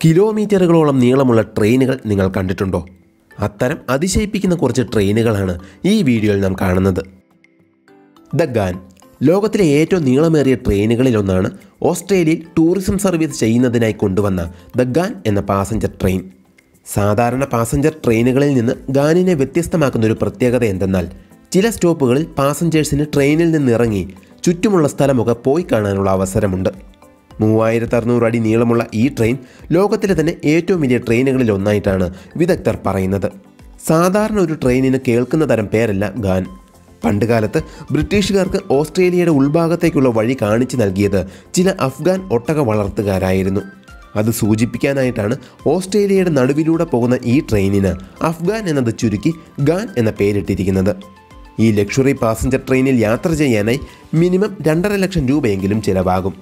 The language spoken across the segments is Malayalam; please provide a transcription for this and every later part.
കിലോമീറ്ററുകളോളം നീളമുള്ള ട്രെയിനുകൾ നിങ്ങൾ കണ്ടിട്ടുണ്ടോ അത്തരം അതിശയിപ്പിക്കുന്ന കുറച്ച് ട്രെയിനുകളാണ് ഈ വീഡിയോയിൽ നാം കാണുന്നത് ദ ഗാൻ ലോകത്തിലെ ഏറ്റവും നീളമേറിയ ട്രെയിനുകളിലൊന്നാണ് ഓസ്ട്രേലിയയിൽ ടൂറിസം സർവീസ് ചെയ്യുന്നതിനായി കൊണ്ടുവന്ന ദ ഗാൻ എന്ന പാസഞ്ചർ ട്രെയിൻ സാധാരണ പാസഞ്ചർ ട്രെയിനുകളിൽ നിന്ന് ഗാനിനെ വ്യത്യസ്തമാക്കുന്ന ഒരു പ്രത്യേകത എന്തെന്നാൽ ചില സ്റ്റോപ്പുകളിൽ പാസഞ്ചേഴ്സിന് ട്രെയിനിൽ നിന്ന് ഇറങ്ങി ചുറ്റുമുള്ള സ്ഥലമൊക്കെ പോയി കാണാനുള്ള അവസരമുണ്ട് മൂവായിരത്തി അറുന്നൂറ് അടി നീളമുള്ള ഈ ട്രെയിൻ ലോകത്തിലെ തന്നെ ഏറ്റവും വലിയ ട്രെയിനുകളിൽ ഒന്നായിട്ടാണ് വിദഗ്ധർ പറയുന്നത് സാധാരണ ഒരു ട്രെയിനിന് കേൾക്കുന്ന തരം പേരല്ല ഗാൻ പണ്ടുകാലത്ത് ബ്രിട്ടീഷുകാർക്ക് ഓസ്ട്രേലിയയുടെ ഉൾഭാഗത്തേക്കുള്ള വഴി കാണിച്ചു നൽകിയത് ചില അഫ്ഗാൻ ഒട്ടക വളർത്തുകാരായിരുന്നു അത് സൂചിപ്പിക്കാനായിട്ടാണ് ഓസ്ട്രേലിയയുടെ നടുവിലൂടെ പോകുന്ന ഈ ട്രെയിനിന് അഫ്ഗാൻ എന്നത് ചുരുക്കി ഗാൻ എന്ന പേരിട്ടിരിക്കുന്നത് ഈ ലക്ഷറി പാസഞ്ചർ ട്രെയിനിൽ യാത്ര ചെയ്യാനായി മിനിമം രണ്ടര ലക്ഷം രൂപയെങ്കിലും ചിലവാകും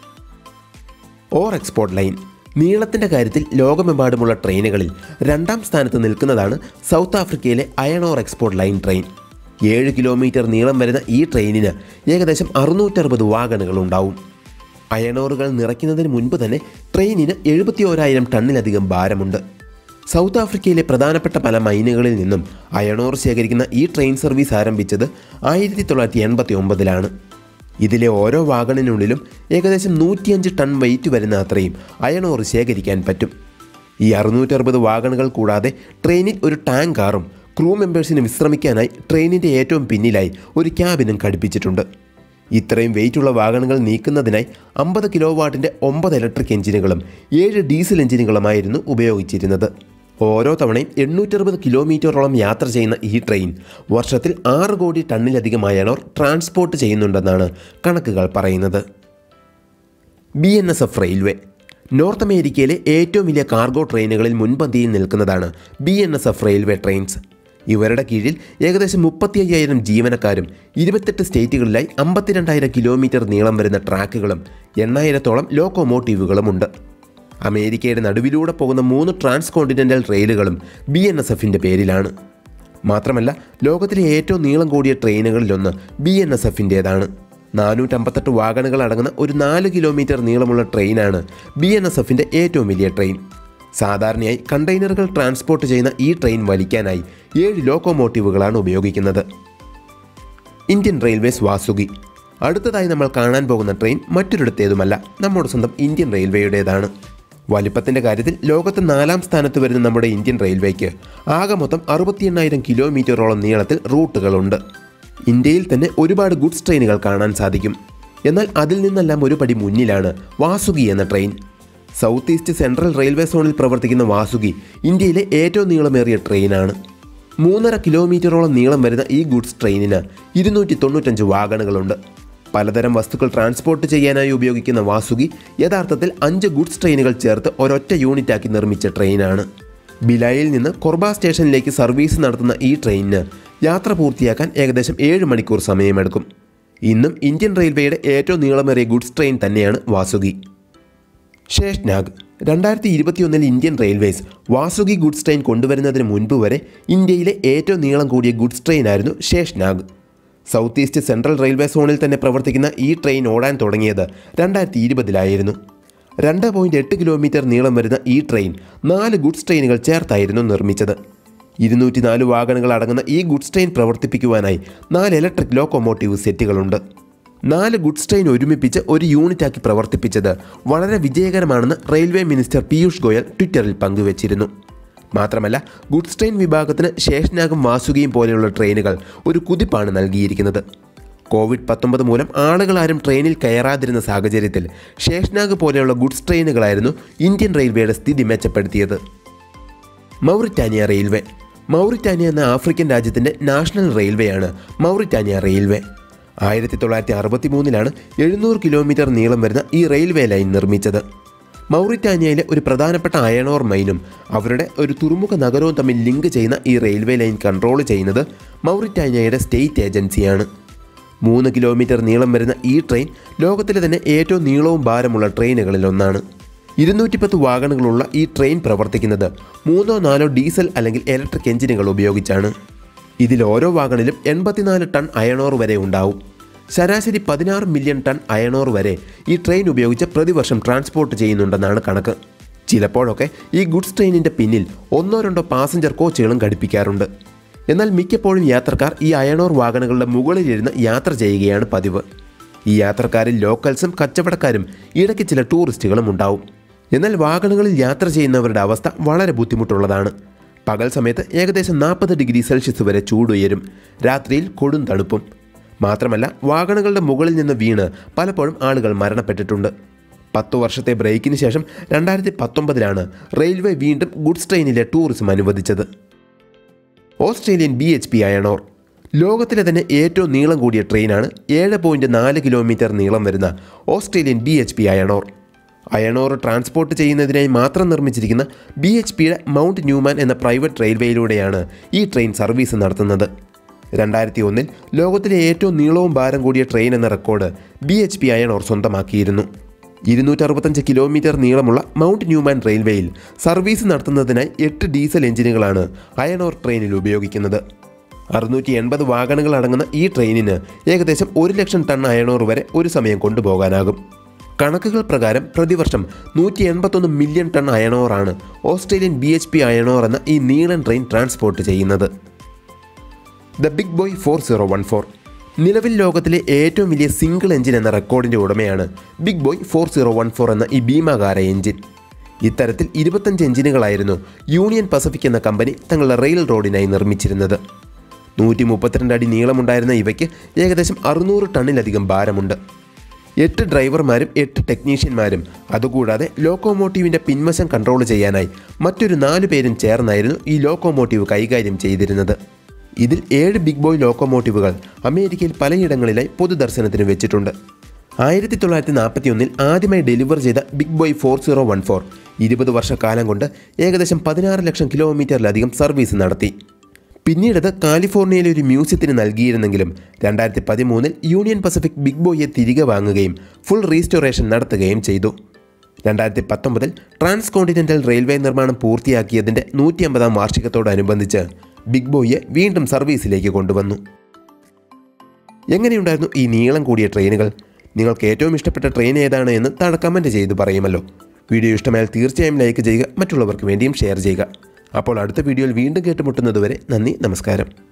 ഓർ എക്സ്പോർട്ട് ലൈൻ നീളത്തിൻ്റെ കാര്യത്തിൽ ലോകമെമ്പാടുമുള്ള ട്രെയിനുകളിൽ രണ്ടാം സ്ഥാനത്ത് നിൽക്കുന്നതാണ് സൗത്ത് ആഫ്രിക്കയിലെ iron ore export line train ഏഴ് കിലോമീറ്റർ നീളം വരുന്ന ഈ ട്രെയിനിന് ഏകദേശം അറുന്നൂറ്ററുപത് വാഗണുകൾ ഉണ്ടാവും അയണോറുകൾ നിറയ്ക്കുന്നതിന് മുൻപ് തന്നെ ട്രെയിനിന് എഴുപത്തി ഓരായിരം ടണ്ണിലധികം ഭാരമുണ്ട് സൗത്ത് ആഫ്രിക്കയിലെ പ്രധാനപ്പെട്ട പല മൈനുകളിൽ നിന്നും അയണോർ ശേഖരിക്കുന്ന ഈ ട്രെയിൻ സർവീസ് ആരംഭിച്ചത് ആയിരത്തി തൊള്ളായിരത്തി എൺപത്തി ഒമ്പതിലാണ് ഇതിലെ ഓരോ വാഗണിനുള്ളിലും ഏകദേശം നൂറ്റിയഞ്ച് ടൺ വെയിറ്റ് വരുന്ന അത്രയും അയണോർ ശേഖരിക്കാൻ പറ്റും ഈ അറുന്നൂറ്ററുപത് വാഗണുകൾ കൂടാതെ ട്രെയിനിൽ ഒരു ടാങ്ക് കാറും ക്രൂ മെമ്പേഴ്സിന് വിശ്രമിക്കാനായി ട്രെയിനിൻ്റെ ഏറ്റവും പിന്നിലായി ഒരു ക്യാബിനും ഘടിപ്പിച്ചിട്ടുണ്ട് ഇത്രയും വെയിറ്റുള്ള വാഗണുകൾ നീക്കുന്നതിനായി അമ്പത് കിലോ വാട്ടിൻ്റെ ഒമ്പത് ഇലക്ട്രിക് എഞ്ചിനുകളും ഏഴ് ഡീസൽ എഞ്ചിനുകളുമായിരുന്നു ഉപയോഗിച്ചിരുന്നത് ഓരോ തവണയും എണ്ണൂറ്ററുപത് കിലോമീറ്ററോളം യാത്ര ചെയ്യുന്ന ഈ ട്രെയിൻ വർഷത്തിൽ ആറ് കോടി ടണ്ണിലധികം അയണോർ ട്രാൻസ്പോർട്ട് ചെയ്യുന്നുണ്ടെന്നാണ് കണക്കുകൾ പറയുന്നത് B N S F railway north അമേരിക്കയിലെ ഏറ്റവും വലിയ കാർഗോ ട്രെയിനുകളിൽ മുൻപന്തിയിൽ നിൽക്കുന്നതാണ് B N S F railway trains ഇവരുടെ കീഴിൽ ഏകദേശം മുപ്പത്തി അയ്യായിരം ജീവനക്കാരും ഇരുപത്തെട്ട് സ്റ്റേറ്റുകളിലായി അമ്പത്തിരണ്ടായിരം കിലോമീറ്റർ നീളം വരുന്ന ട്രാക്കുകളും എണ്ണായിരത്തോളം ലോക്കോമോട്ടീവുകളുമുണ്ട് അമേരിക്കയുടെ നടുവിലൂടെ പോകുന്ന മൂന്ന് ട്രാൻസ് കോണ്ടിനെൻ്റൽ റെയിലുകളും ബി എൻ എസ് എഫിൻ്റെ പേരിലാണ് മാത്രമല്ല ലോകത്തിലെ ഏറ്റവും നീളം കൂടിയ ട്രെയിനുകളിലൊന്ന് ബി എൻ എസ് എഫിൻ്റേതാണ് നാനൂറ്റമ്പത്തെട്ട് വാഗണുകൾ അടങ്ങുന്ന ഒരു നാല് കിലോമീറ്റർ നീളമുള്ള ട്രെയിനാണ് ബി എൻ എസ് എഫിൻ്റെ ഏറ്റവും വലിയ ട്രെയിൻ സാധാരണയായി കണ്ടെയ്നറുകൾ ട്രാൻസ്പോർട്ട് ചെയ്യുന്ന ഈ ട്രെയിൻ വലിക്കാനായി ഏഴ് ലോക്കോമോട്ടീവുകളാണ് ഉപയോഗിക്കുന്നത് ഇന്ത്യൻ റെയിൽവേസ് വാസുകി അടുത്തതായി നമ്മൾ കാണാൻ പോകുന്ന ട്രെയിൻ മറ്റൊരിടത്തേതുമല്ല നമ്മുടെ സ്വന്തം ഇന്ത്യൻ റെയിൽവേയുടേതാണ് വലിപ്പത്തിൻ്റെ കാര്യത്തിൽ ലോകത്ത് നാലാം സ്ഥാനത്ത് വരുന്ന നമ്മുടെ ഇന്ത്യൻ റെയിൽവേക്ക് ആകെ മൊത്തം അറുപത്തി എണ്ണായിരം കിലോമീറ്ററോളം നീളത്തിൽ റൂട്ടുകളുണ്ട് ഇന്ത്യയിൽ തന്നെ ഒരുപാട് ഗുഡ്സ് ട്രെയിനുകൾ കാണാൻ സാധിക്കും എന്നാൽ അതിൽ നിന്നെല്ലാം ഒരു പടി മുന്നിലാണ് വാസുകി എന്ന train south east central railway സോണിൽ പ്രവർത്തിക്കുന്ന വാസുകി ഇന്ത്യയിലെ ഏറ്റവും നീളമേറിയ ട്രെയിനാണ് മൂന്നര കിലോമീറ്ററോളം നീളം വരുന്ന ഈ ഗുഡ്സ് ട്രെയിനിന് ഇരുന്നൂറ്റി തൊണ്ണൂറ്റഞ്ച് വാഗണുകളുണ്ട് പലതരം വസ്തുക്കൾ ട്രാൻസ്പോർട്ട് ചെയ്യാനായി ഉപയോഗിക്കുന്ന വാസുകി യഥാർത്ഥത്തിൽ അഞ്ച് ഗുഡ്സ് ട്രെയിനുകൾ ചേർത്ത് ഒരൊറ്റ യൂണിറ്റാക്കി നിർമ്മിച്ച ട്രെയിനാണ് ബിലായിൽ നിന്ന് കൊർബ സ്റ്റേഷനിലേക്ക് സർവീസ് നടത്തുന്ന ഈ ട്രെയിനിന് യാത്ര പൂർത്തിയാക്കാൻ ഏകദേശം ഏഴ് മണിക്കൂർ സമയമെടുക്കും ഇന്നും ഇന്ത്യൻ റെയിൽവേയുടെ ഏറ്റവും നീളമേറിയ ഗുഡ്സ് ട്രെയിൻ തന്നെയാണ് വാസുകി ഷേഷ്നാഗ് രണ്ടായിരത്തി ഇരുപത്തിയൊന്നിൽ Indian railways Vasuki goods train കൊണ്ടുവരുന്നതിന് മുൻപ് വരെ ഇന്ത്യയിലെ ഏറ്റവും നീളം കൂടിയ ഗുഡ്സ് ട്രെയിനായിരുന്നു Sheshnag south east central railway സോണിൽ തന്നെ പ്രവർത്തിക്കുന്ന ഈ ട്രെയിൻ ഓടാൻ തുടങ്ങിയത് രണ്ടായിരത്തി ഇരുപതിലായിരുന്നു രണ്ട് പോയിൻറ്റ് എട്ട് കിലോമീറ്റർ നീളം വരുന്ന ഈ ട്രെയിൻ നാല് ഗുഡ്സ് ട്രെയിനുകൾ ചേർത്തായിരുന്നു നിർമ്മിച്ചത് ഇരുന്നൂറ്റി നാല് വാഗണുകൾ അടങ്ങുന്ന ഈ ഗുഡ്സ് ട്രെയിൻ പ്രവർത്തിപ്പിക്കുവാനായി നാല് ഇലക്ട്രിക് ലോക്കോമോട്ടീവ് സെറ്റുകളുണ്ട് നാല് ഗുഡ്സ് ട്രെയിൻ ഒരുമിപ്പിച്ച് ഒരു യൂണിറ്റാക്കി പ്രവർത്തിപ്പിച്ചത് വളരെ വിജയകരമാണെന്ന് റെയിൽവേ മിനിസ്റ്റർ പീയൂഷ് ഗോയൽ ട്വിറ്ററിൽ പങ്കുവച്ചിരുന്നു മാത്രമല്ല ഗുഡ്സ് ട്രെയിൻ വിഭാഗത്തിന് ശേഷനാഗും വാസുകിയും പോലെയുള്ള ട്രെയിനുകൾ ഒരു കുതിപ്പാണ് നൽകിയിരിക്കുന്നത് കോവിഡ് പത്തൊമ്പത് മൂലം ആളുകൾ ആരും ട്രെയിനിൽ കയറാതിരുന്ന സാഹചര്യത്തിൽ ശേഷനാഗ് പോലെയുള്ള ഗുഡ്സ് ട്രെയിനുകളായിരുന്നു ഇന്ത്യൻ റെയിൽവേയുടെ സ്ഥിതി മെച്ചപ്പെടുത്തിയത് മൗറിറ്റാനിയ റെയിൽവേ മൗറിറ്റാനിയ എന്ന ആഫ്രിക്കൻ രാജ്യത്തിൻ്റെ നാഷണൽ റെയിൽവേയാണ് മൗറിറ്റാനിയ റെയിൽവേ ആയിരത്തി തൊള്ളായിരത്തി അറുപത്തി മൂന്നിലാണ് എഴുന്നൂറ് കിലോമീറ്റർ നീളം വരുന്ന ഈ റെയിൽവേ ലൈൻ നിർമ്മിച്ചത് മൗറിറ്റാനിയയിലെ ഒരു പ്രധാനപ്പെട്ട അയണോർ മൈനും അവരുടെ ഒരു തുറമുഖ നഗരവും തമ്മിൽ ലിങ്ക് ചെയ്യുന്ന ഈ റെയിൽവേ ലൈൻ കൺട്രോൾ ചെയ്യുന്നത് മൗറിറ്റാനിയയുടെ സ്റ്റേറ്റ് ഏജൻസിയാണ് മൂന്ന് കിലോമീറ്റർ നീളം വരുന്ന ഈ ട്രെയിൻ ലോകത്തിലെ തന്നെ ഏറ്റവും നീളവും ഭാരമുള്ള ട്രെയിനുകളിലൊന്നാണ് ഇരുന്നൂറ്റിപ്പത്ത് വാഗണുകളുള്ള ഈ ട്രെയിൻ പ്രവർത്തിക്കുന്നത് മൂന്നോ നാലോ ഡീസൽ അല്ലെങ്കിൽ ഇലക്ട്രിക് എഞ്ചിനുകൾ ഉപയോഗിച്ചാണ് ഇതിൽ ഓരോ വാഗണിലും എൺപത്തിനാല് ടൺ അയണോർ വരെ ഉണ്ടാവും ശരാശരി പതിനാറ് മില്യൺ ടൺ അയണോർ വരെ ഈ ട്രെയിൻ ഉപയോഗിച്ച് പ്രതിവർഷം ട്രാൻസ്പോർട്ട് ചെയ്യുന്നുണ്ടെന്നാണ് കണക്ക് ചിലപ്പോഴൊക്കെ ഈ ഗുഡ്സ് ട്രെയിനിൻ്റെ പിന്നിൽ ഒന്നോ രണ്ടോ പാസഞ്ചർ കോച്ചുകളും ഘടിപ്പിക്കാറുണ്ട് എന്നാൽ മിക്കപ്പോഴും യാത്രക്കാർ ഈ അയണോർ വാഗണുകളുടെ മുകളിലിരുന്ന് യാത്ര ചെയ്യുകയാണ് പതിവ് ഈ യാത്രക്കാരിൽ ലോക്കൽസും കച്ചവടക്കാരും ഇടയ്ക്ക് ചില ടൂറിസ്റ്റുകളും ഉണ്ടാവും എന്നാൽ വാഗണുകളിൽ യാത്ര ചെയ്യുന്നവരുടെ അവസ്ഥ വളരെ ബുദ്ധിമുട്ടുള്ളതാണ് പകൽ സമയത്ത് ഏകദേശം നാൽപ്പത് ഡിഗ്രി സെൽഷ്യസ് വരെ ചൂടുയരും രാത്രിയിൽ കൊടും തണുപ്പും മാത്രമല്ല വാഗണുകളുടെ മുകളിൽ നിന്ന് വീണ് പലപ്പോഴും ആളുകൾ മരണപ്പെട്ടിട്ടുണ്ട് പത്തു വർഷത്തെ ബ്രേക്കിന് ശേഷം രണ്ടായിരത്തി പത്തൊമ്പതിലാണ് റെയിൽവേ വീണ്ടും ഗുഡ്സ് ട്രെയിനിലെ ടൂറിസം അനുവദിച്ചത് Australian B H P iron ore ലോകത്തിലെ തന്നെ ഏറ്റവും നീളം കൂടിയ ട്രെയിനാണ് ഏഴ് പോയിൻറ്റ് നാല് കിലോമീറ്റർ നീളം വരുന്ന Australian B H P iron ore iron ore transport ചെയ്യുന്നതിനായി മാത്രം നിർമ്മിച്ചിരിക്കുന്ന ബി എച്ച് പിയുടെ മൗണ്ട് ന്യൂമാൻ എന്ന പ്രൈവറ്റ് റെയിൽവേയിലൂടെയാണ് ഈ ട്രെയിൻ സർവീസ് നടത്തുന്നത് രണ്ടായിരത്തി ഒന്നിൽ ലോകത്തിലെ ഏറ്റവും നീളവും ഭാരം കൂടിയ ട്രെയിൻ എന്ന record B H P iron ore സ്വന്തമാക്കിയിരുന്നു ഇരുന്നൂറ്ററുപത്തഞ്ച് കിലോമീറ്റർ നീളമുള്ള മൗണ്ട് ന്യൂമാൻ റെയിൽവേയിൽ സർവീസ് നടത്തുന്നതിനായി എട്ട് ഡീസൽ എഞ്ചിനുകളാണ് അയണോർ ട്രെയിനിൽ ഉപയോഗിക്കുന്നത് അറുന്നൂറ്റി എൺപത് വാഗണുകൾ അടങ്ങുന്ന ഈ ട്രെയിനിന് ഏകദേശം ഒരു ലക്ഷം ടൺ അയണോർ വരെ ഒരു സമയം കൊണ്ടുപോകാനാകും കണക്കുകൾ പ്രകാരം പ്രതിവർഷം നൂറ്റി എൺപത്തൊന്ന് മില്യൺ ടൺ അയണോറാണ് Australian B H P iron ore എന്ന ഈ നീളൻ ട്രെയിൻ ട്രാൻസ്പോർട്ട് ചെയ്യുന്നത് the Big Boy four zero one four നിലവിൽ ലോകത്തിലെ ഏറ്റവും വലിയ സിംഗിൾ എഞ്ചിൻ എന്ന റെക്കോർഡിൻ്റെ ഉടമയാണ് Big Boy four zero one four എന്ന ഈ ഭീമാകാര എഞ്ചിൻ ഇത്തരത്തിൽ ഇരുപത്തഞ്ച് എഞ്ചിനുകളായിരുന്നു യൂണിയൻ പസഫിക് എന്ന കമ്പനി തങ്ങളുടെ റെയിൽ റോഡിനായി നിർമ്മിച്ചിരുന്നത് നൂറ്റി മുപ്പത്തിരണ്ട് അടി നീളമുണ്ടായിരുന്ന ഇവയ്ക്ക് ഏകദേശം അറുന്നൂറ് ടണ്ണിലധികം ഭാരമുണ്ട് എട്ട് ഡ്രൈവർമാരും എട്ട് ടെക്നീഷ്യന്മാരും അതുകൂടാതെ ലോക്കോമോട്ടീവിൻ്റെ പിൻവശം കൺട്രോൾ ചെയ്യാനായി മറ്റൊരു നാല് പേരും ചേർന്നായിരുന്നു ഈ ലോക്കോമോട്ടീവ് കൈകാര്യം ചെയ്തിരുന്നത് ഇതിൽ ഏഴ് ബിഗ് ബോയ് ലോക്കോമോട്ടീവുകൾ അമേരിക്കയിൽ പലയിടങ്ങളിലായി പൊതുദർശനത്തിന് വെച്ചിട്ടുണ്ട് ആയിരത്തി തൊള്ളായിരത്തി നാൽപ്പത്തി ഒന്നിൽ ആദ്യമായി ഡെലിവർ ചെയ്ത Big Boy four zero one four ഇരുപത് വർഷക്കാലം കൊണ്ട് ഏകദേശം പതിനാറ് ലക്ഷം കിലോമീറ്ററിലധികം സർവീസ് നടത്തി പിന്നീടത് കാലിഫോർണിയയിലെ ഒരു മ്യൂസിയത്തിന് നൽകിയിരുന്നെങ്കിലും രണ്ടായിരത്തി പതിമൂന്നിൽ യൂണിയൻ പസഫിക് ബിഗ് ബോയെ തിരികെ വാങ്ങുകയും ഫുൾ റീസ്റ്റോറേഷൻ നടത്തുകയും ചെയ്തു രണ്ടായിരത്തി പത്തൊമ്പതിൽ ട്രാൻസ് കോണ്ടിനെൻ്റൽ റെയിൽവേ നിർമ്മാണം പൂർത്തിയാക്കിയതിൻ്റെ നൂറ്റി അമ്പതാം വാർഷികത്തോടനുബന്ധിച്ച് ബിഗ് ബോയെ വീണ്ടും സർവീസിലേക്ക് കൊണ്ടുവന്നു എങ്ങനെയുണ്ടായിരുന്നു ഈ നീളം കൂടിയ ട്രെയിനുകൾ നിങ്ങൾക്ക് ഏറ്റവും ഇഷ്ടപ്പെട്ട ട്രെയിൻ ഏതാണ് എന്ന് താഴെ കമൻറ്റ് ചെയ്ത് പറയുമല്ലോ വീഡിയോ ഇഷ്ടമായാൽ തീർച്ചയായും ലൈക്ക് ചെയ്യുക മറ്റുള്ളവർക്ക് വേണ്ടിയും ഷെയർ ചെയ്യുക അപ്പോൾ അടുത്ത വീഡിയോയിൽ വീണ്ടും കേട്ടുമുട്ടുന്നതുവരെ നന്ദി നമസ്കാരം